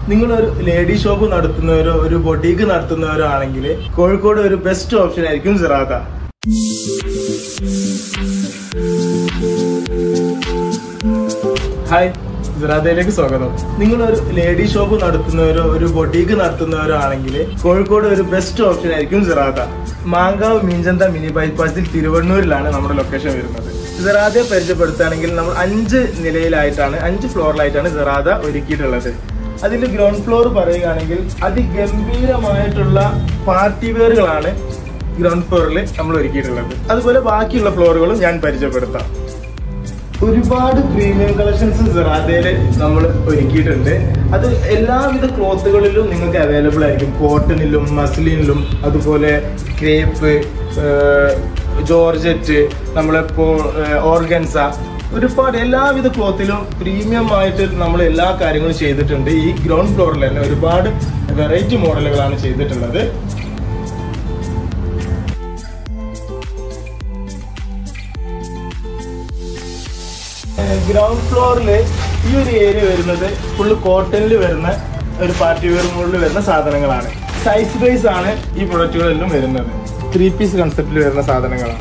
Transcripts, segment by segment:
നിങ്ങളൊരു lady shop നടത്തുന്നവരോ ഒരു boutique നടത്തുന്നവരോ ആണെങ്കിൽ കോഴിക്കോട് ഒരു ബെസ്റ്റ് ഓപ്ഷൻ ആയിരിക്കും സിറാത്ത ഹായ് സിറാത്തയിലേക്ക് സ്വാഗതം നിങ്ങളൊരു ലേഡി ഷോപ്പ് നടത്തുന്നവരോ ഒരു ബൊട്ടീക്ക് നടത്തുന്നവരോ ആണെങ്കിൽ കോഴിക്കോട് ഒരു ബെസ്റ്റ് ഓപ്ഷൻ ആയിരിക്കും സിറാത്ത മാങ്കാവ് മീഞ്ചന്ത മിനി ബൈപ്പാസിൽ തിരുവണ്ണൂരിലാണ് നമ്മുടെ ലൊക്കേഷൻ വരുന്നത് സിറാദയെ പരിചയപ്പെടുത്തുകയാണെങ്കിൽ നമ്മൾ അഞ്ച് നിലയിലായിട്ടാണ് അഞ്ച് ഫ്ലോറിലായിട്ടാണ് സിറാദ ഒരുക്കിയിട്ടുള്ളത് അതിൽ ഗ്രൗണ്ട് ഫ്ലോർ പറയുകയാണെങ്കിൽ അതിഗംഭീരമായിട്ടുള്ള പാർട്ടി വെയറുകളാണ് ഗ്രൗണ്ട് ഫ്ലോറിൽ നമ്മൾ ഒരുക്കിയിട്ടുള്ളത് അതുപോലെ ബാക്കിയുള്ള ഫ്ലോറുകളും ഞാൻ പരിചയപ്പെടുത്താം ഒരുപാട് പ്രീമിയം കളക്ഷൻസ് സെറാദയിൽ നമ്മൾ ഒരുക്കിയിട്ടുണ്ട് അത് എല്ലാവിധ ക്ലോത്തുകളിലും നിങ്ങൾക്ക് അവൈലബിൾ ആയിരിക്കും കോട്ടണിലും മസ്ലിനിലും അതുപോലെ ക്രേപ്പ് ജോർജറ്റ് നമ്മളിപ്പോൾ ഓർഗൻസ ഒരുപാട് എല്ലാവിധ ക്ലോത്തിലും പ്രീമിയം ആയിട്ട് നമ്മൾ എല്ലാ കാര്യങ്ങളും ചെയ്തിട്ടുണ്ട് ഈ ഗ്രൗണ്ട് ഫ്ലോറിൽ തന്നെ ഒരുപാട് വെറൈറ്റി മോഡലുകളാണ് ചെയ്തിട്ടുള്ളത് ഗ്രൗണ്ട് ഫ്ലോറിൽ ഈ ഒരു ഏരിയ വരുന്നത് ഫുള്ള് കോട്ടണിൽ വരുന്ന ഒരു പാർട്ടി വെയർ മോഡലിൽ വരുന്ന സാധനങ്ങളാണ് സൈസ് ബൈസ് ആണ് ഈ പ്രൊഡക്റ്റുകളെല്ലാം വരുന്നത് ത്രീ പീസ് കൺസെപ്റ്റിൽ വരുന്ന സാധനങ്ങളാണ്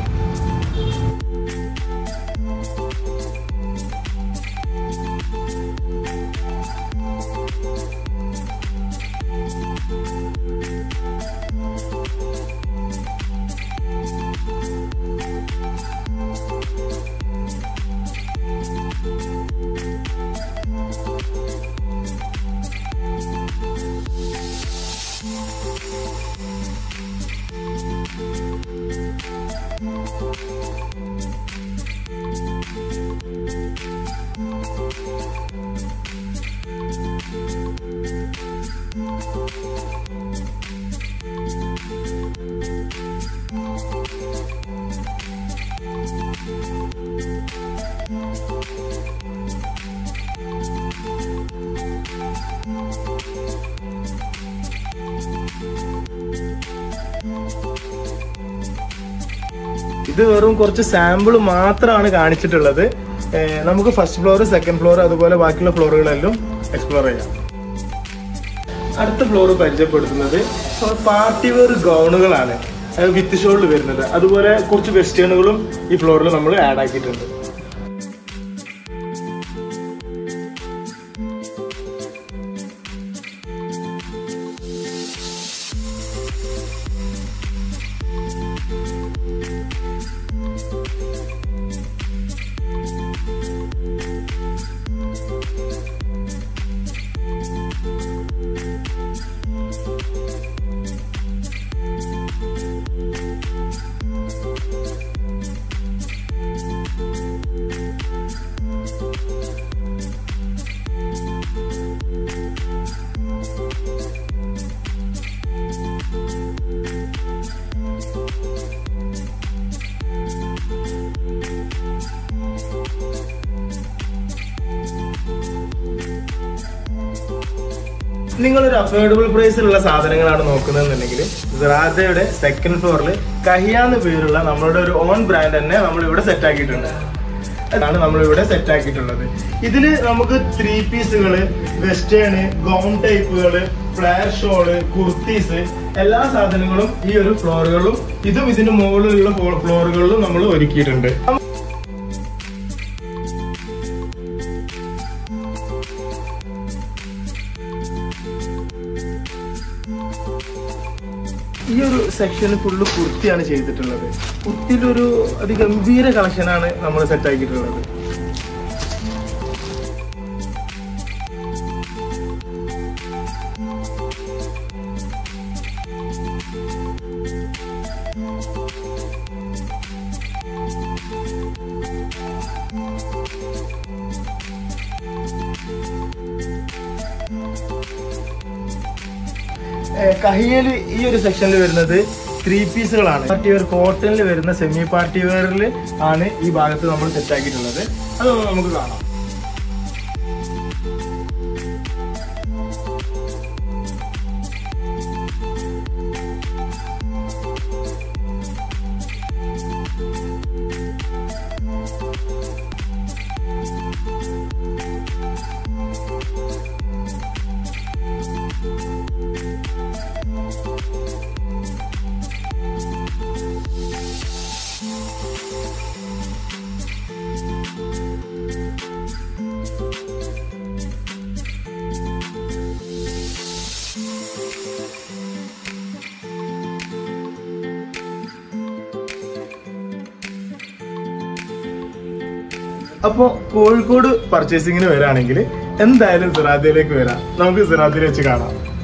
ഇത് വെറും കുറച്ച് സാമ്പിൾ മാത്രമാണ് കാണിച്ചിട്ടുള്ളത് ഏർ നമുക്ക് ഫസ്റ്റ് ഫ്ലോർ സെക്കൻഡ് ഫ്ലോർ അതുപോലെ ബാക്കിയുള്ള ഫ്ലോറുകളെല്ലാം എക്സ്പ്ലോർ ചെയ്യാം അടുത്ത ഫ്ലോർ പരിചയപ്പെടുത്തുന്നത് പാർട്ടി വെയർ ഗൗണുകളാണ് വിത്ത് ഷോളിൽ വരുന്നത് അതുപോലെ കുറച്ച് വെസ്റ്റേണുകളും ഈ ഫ്ലോറിൽ നമ്മൾ ആഡ് ആക്കിയിട്ടുണ്ട് നിങ്ങളൊരു അഫോർഡബിൾ പ്രൈസിലുള്ള സാധനങ്ങളാണ് നോക്കുന്നതെന്നുണ്ടെങ്കിൽ സിറാദയുടെ സെക്കൻഡ് ഫ്ലോറിൽ കഹിയാന്ന് പേരുള്ള നമ്മളുടെ ഒരു ഓൺ ബ്രാൻഡ് തന്നെ നമ്മൾ ഇവിടെ സെറ്റ് ആക്കിയിട്ടുണ്ട് അതാണ് നമ്മൾ ഇവിടെ സെറ്റ് ആക്കിയിട്ടുള്ളത് ഇതില് നമുക്ക് ത്രീ പീസുകള് വെസ്റ്റേൺ ഗൗൺ ടൈപ്പുകള് ഫ്ലയർ ഷോള് കുർത്തീസ് എല്ലാ സാധനങ്ങളും ഈ ഒരു ഫ്ലോറുകളും ഇതും ഇതിന് മുകളിലുള്ള ഫ്ലോറുകളിലും നമ്മൾ ഒരുക്കിയിട്ടുണ്ട് ഈ ഒരു സെക്ഷന് ഫുള്ള് കുർത്തിയാണ് ചെയ്തിട്ടുള്ളത് കുർത്തിയിലൊരു അതിഗംഭീര കളക്ഷനാണ് നമ്മൾ സെറ്റ് ആക്കിയിട്ടുള്ളത് കഹിയൽ ഈ ഒരു സെക്ഷനിൽ വരുന്നത് ത്രീ പീസുകളാണ് പാർട്ടി വെയർ കോട്ടണിൽ വരുന്ന സെമി പാർട്ടി വെയറിൽ ആണ് ഈ ഭാഗത്ത് നമ്മൾ സെറ്റ് ആക്കിയിട്ടുള്ളത് അത് നമുക്ക് കാണാം അപ്പോൾ കോഴിക്കോട് പർച്ചേസിങ്ങിന് വരാണെങ്കിൽ എന്തായാലും സിറാദയിലേക്ക് വരാം നമുക്ക് സിറാദയിൽ വെച്ച് കാണാം